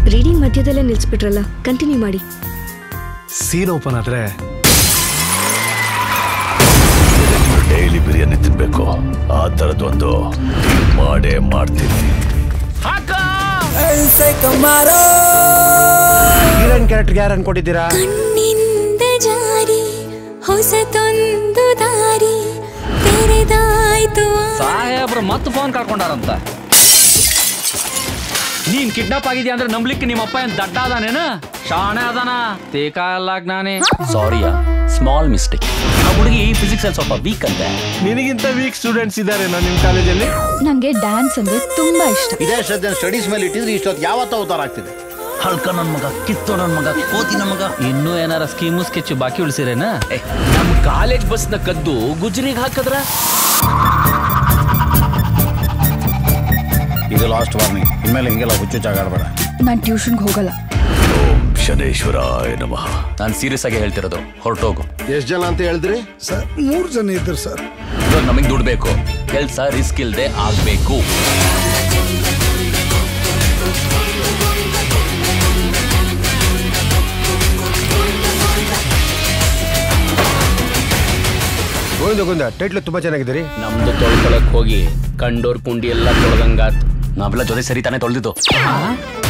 reading ಮಧ್ಯದಲ್ಲೇ ನಿಲ್ಸ್ಬಿಟ್ರಲ್ಲ continue ಮಾಡಿ ಸೀನ್ ಓಪನ್ ಆದ್ರೆ ಡೈಲಿ ಬಿರಿಯಾನಿ ತಿನ್ಬೇಕು ಆ ಥರದ್ದೊಂದು ಮಾಡೇ ಮಾಡ್ತೀನಿ ಹೀರೋಯಿನ್ ಕ್ಯಾರೆಕ್ಟರ್ಗೆ ಯಾರು ಅನ್ಕೊಟ್ಟಿದ್ದೀರಾ ಕಣ್ಣಿಂದ ಜಾರಿ ಹೊಸತೊಂದು ದಾರಿ ತೆರೆದಾಯ್ತು ಸಾಹೇಬ್ರು ಮತ್ತೆ ಫೋನ್ ಕಳ್ಕೊಂಡಾರಂತ ನೀನ್ ಕಿಡ್ನಾಪ್ ಆಗಿದ್ಯಾ ಅಂದ್ರೆ ನಂಬ್ಲಿಕ್ಕೆ ನಿಮ್ಮ ಅಪ್ಪ ಏನ್ ದಡ್ಡ ಅದಾನೇನ ಶಾಣೆ ಅದಾನ ತೇಕ ಎಲ್ಲ ಜ್ಞಾನಿ ಸಾರಿಯಾ ಸ್ಮಾಲ್ ಮಿಸ್ಟೇಕ್ ಆ ಹುಡುಗಿ ಫಿಸಿಕ್ಸ್ ಅಲ್ಲಿ ಸ್ವಲ್ಪ ವೀಕ್ ಅಂತೆ ನಿನಗಿಂತ ವೀಕ್ ಸ್ಟೂಡೆಂಟ್ಸ್ ಇದ್ದಾರೆ ನಿಮ್ ಕಾಲೇಜಲ್ಲಿ ನಂಗೆ ಡ್ಯಾನ್ಸ್ ಅಂದ್ರೆ ತುಂಬಾ ಇಷ್ಟ ಇದೇ ಶ್ರದ್ಧೆ ಸ್ಟಡೀಸ್ ಮೇಲೆ ಇಟ್ಟಿದ್ರೆ ಇಷ್ಟೊತ್ತು ಯಾವತ್ತ ಅವತಾರ ಆಗ್ತಿದೆ ಹಳ್ಕ ನನ್ ಮಗ ಕಿತ್ತೋ ನನ್ ಮಗ ಕೋತಿ ನನ್ ಮಗ ಇನ್ನೂ ಏನಾರ ಸ್ಕೀಮು ಸ್ಕೆಚ್ ಬಾಕಿ ಉಳಿಸಿರೇನ ನಮ್ ಕಾಲೇಜ್ ಬಸ್ ನ ಕದ್ದು ಗುಜ್ರಿಗೆ ಹಾಕದ್ರ ಇದು ಲಾಸ್ಟ್ ವಾರ್ನಿಂಗ್ ಇನ್ಮೇಲೆ ಹಿಂಗೆಲ್ಲ ಹುಚ್ಚುಚ್ಚಾಗಾಡ್ಬೇಡ ನಾನ್ ಟ್ಯೂಷನ್ಗೆ ಹೋಗಲ್ಲ ಓಂ ಶನೇಶ್ವರಾಯ ನಮಃ ನಾನ್ ಸೀರಿಯಸ್ ಆಗಿ ಹೇಳ್ತಿರೋದು ಹೊರಟೋಗು ಎಷ್ಟು ಜನ ಅಂತ ಹೇಳಿದ್ರಿ ಸರ್ ಮೂರು ಜನ ಇದ್ರು ಸರ್ ಇವಾಗ ನಮಗ್ ದುಡ್ಡು ಬೇಕು ಕೆಲ್ಸ ರಿಸ್ಕ್ ಇಲ್ದೆ ಆಗ್ಬೇಕು ಗೋವಿಂದ ಗೋವಿಂದ ಟೈಟ್ಲು ತುಂಬಾ ಚೆನ್ನಾಗಿದ್ದೀರಿ ನಮ್ದು ತೊಳ್ಕೊಳಕ್ ಹೋಗಿ ಕಂಡೋರ್ ಪುಂಡಿ ಎಲ್ಲ ತೊಳ್ದಂಗಾತ್ ನಾವೆಲ್ಲ ಜೊತೆ ಸರಿ ತಾನೇ ತೊಳ್ದಿದ್ದು